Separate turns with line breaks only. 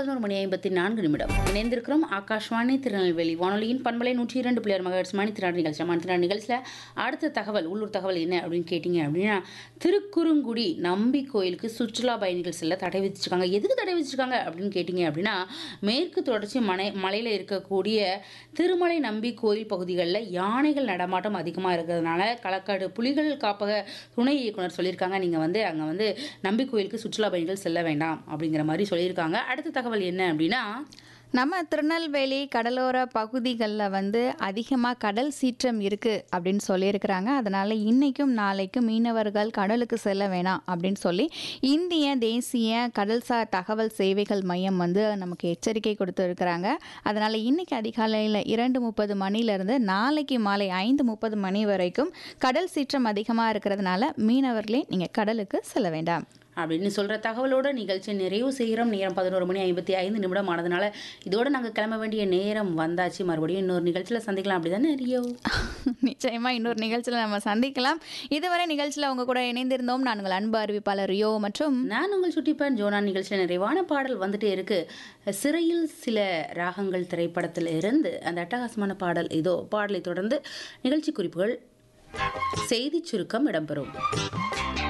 பதினோரு மணி ஐம்பத்தி நான்கு நிமிடம் இணைந்திருக்கிறோம் ஆகாஷ்வாணி திருநெல்வேலி வானொலியின் பண்பலை நூற்றி இரண்டு பிள்ளையர் மகர்ஸ் மணி திராடு நிகழ்ச்சி மணி திராடு நிகழ்ச்சியில் அடுத்த தகவல் உள்ளூர் தகவல் என்ன அப்படின்னு கேட்டிங்க அப்படின்னா திருக்குறுங்குடி நம்பி கோயிலுக்கு சுற்றுலா பயணிகள் செல்ல தடை விதிச்சிருக்காங்க எதுக்கு தடை விதிச்சிருக்காங்க அப்படின்னு கேட்டிங்க அப்படின்னா மேற்கு தொடர்ச்சி மலை மலையில் இருக்கக்கூடிய திருமலை நம்பி கோயில் பகுதிகளில் யானைகள் நடமாட்டம் அதிகமாக இருக்கிறதுனால களக்காடு புலிகள் காப்பக துணை இயக்குனர் சொல்லியிருக்காங்க நீங்கள் வந்து அங்கே வந்து நம்பி கோயிலுக்கு சுற்றுலா பயணிகள் செல்ல வேண்டாம் அப்படிங்கிற மாதிரி சொல்லியிருக்காங்க அடுத்த தகவல் என்ன அப்படின்னா
நம்ம திருநெல்வேலி கடலோர பகுதிகளில் வந்து அதிகமாக கடல் சீற்றம் இருக்குது அப்படின்னு சொல்லியிருக்கிறாங்க அதனால் இன்றைக்கும் நாளைக்கும் மீனவர்கள் கடலுக்கு செல்ல வேணாம் அப்படின்னு சொல்லி இந்திய தேசிய கடல்சார் தகவல் சேவைகள் மையம் வந்து நமக்கு எச்சரிக்கை கொடுத்துருக்குறாங்க அதனால் இன்றைக்கி அதிகாலையில் இரண்டு முப்பது மணிலேருந்து நாளைக்கு மாலை ஐந்து முப்பது மணி வரைக்கும் கடல் சீற்றம் அதிகமாக இருக்கிறதுனால மீனவர்களே நீங்கள் கடலுக்கு செல்ல வேண்டாம்
அப்படின்னு சொல்கிற தகவலோட நிகழ்ச்சி நிறைவு செய்கிறோம் நேரம் பதினோரு மணி ஐம்பத்தி ஐந்து நிமிடம் ஆனதுனால இதோட நாங்கள் கிளம்ப வேண்டிய நேரம் வந்தாச்சு மறுபடியும் இன்னொரு நிகழ்ச்சியில் சந்திக்கலாம் அப்படி தானே ரியோ
நிச்சயமாக இன்னொரு நிகழ்ச்சியில் நம்ம சந்திக்கலாம் இதுவரை நிகழ்ச்சியில் அவங்க கூட இணைந்திருந்தோம் நான் உங்கள் அன்பு அறிவிப்பாளர் ரியோ மற்றும்
நான் உங்கள் சுட்டிப்பேன் ஜோனா நிகழ்ச்சியில் நிறைவான பாடல் வந்துட்டே இருக்கு சிறையில் சில ராகங்கள் திரைப்படத்தில் இருந்து அந்த அட்டகாசமான பாடல் இதோ பாடலை தொடர்ந்து நிகழ்ச்சி குறிப்புகள் செய்தி சுருக்கம் இடம்பெறும்